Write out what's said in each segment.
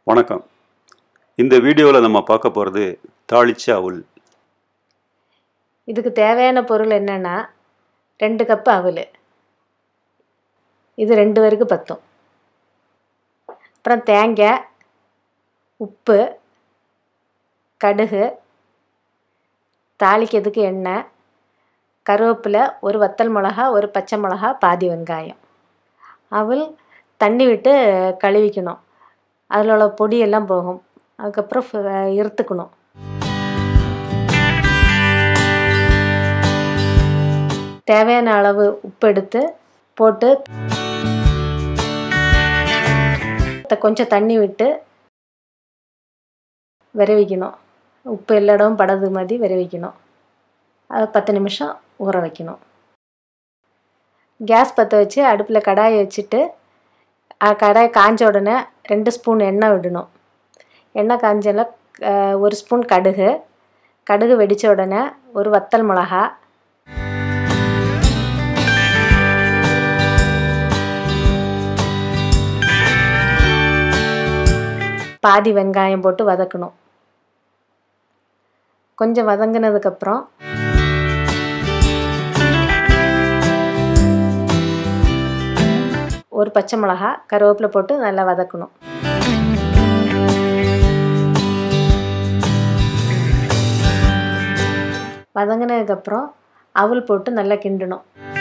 வணக்கம் இந்த வீடியோவில் நம்ம பார்க்க போகிறது தாளிச்ச அவுல் இதுக்கு தேவையான பொருள் என்னென்னா ரெண்டு கப்பு அவல் இது ரெண்டு பேருக்கு பத்தும் அப்புறம் தேங்காய் உப்பு கடுகு தாளிக்கிறதுக்கு எண்ணெய் கருவேப்பிலை ஒரு வத்தல் மிளகா ஒரு பச்சை மிளகா பாதி வெங்காயம் அவல் தண்ணி விட்டு கழுவிக்கணும் அதில் உள்ள பொடியெல்லாம் போகும் அதுக்கப்புறம் ஃப- இருத்துக்கணும் தேவையான அளவு உப்பு எடுத்து போட்டு த- கொஞ்சம் தண்ணி விட்டு விரவிக்கணும் உப்பு எல்லா இடமும் படது மாதிரி விரவிக்கணும் அது பத்து நிமிஷம் ஊற வைக்கணும் கேஸ் பற்ற வச்சு அடுப்பில் கடாயை வச்சுட்டு அஹ், கடாய் காஞ்ச உடனே ரெண்டு ஸ்பூன் எண்ணெய் விடணும் எண்ணெய் காஞ்சல அஹ், ஒரு ஸ்பூன் கடுகு கடுகு வெடித்த உடனே ஒரு வத்தல் மிளகா பாதி வெங்காயம் போட்டு வதக்கணும் கொஞ்சம் வதங்கினதுக்கப்புறம் ஒரு பச்சை மிளகா கருவேப்பிலை போட்டு நல்லா வதக்கணும் வதங்கினதுக்கப்புறம் அவல் போட்டு நல்லா கிண்டணும்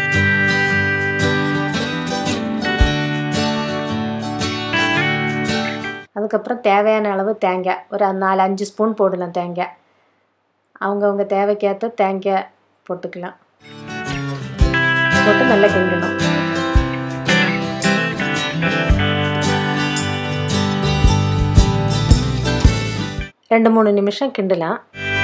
அதுக்கப்புறம் தேவையான அளவு தேங்காய் ஒரு நாலு அஞ்சு ஸ்பூன் போடலாம் தேங்காய் அவங்கவுங்க தேவைக்கேற்ற தேங்காய் போட்டுக்கலாம் போட்டு நல்லா கிண்டணும் ரெண்டு மூணு நிமிஷம் கிண்டலாம்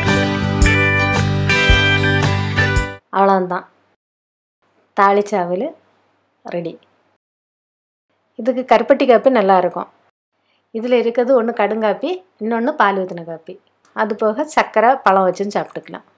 அவ்வளோதான் தாளிச்சாவல் ரெடி இதுக்கு கருப்பட்டி காப்பி நல்லா இருக்கும் இதில் இருக்கிறது ஒன்று கடுங்காப்பி இன்னொன்று பால் ஊற்றின காப்பி அது போக சர்க்கரை பழம் வச்சும் சாப்பிட்டுக்கலாம்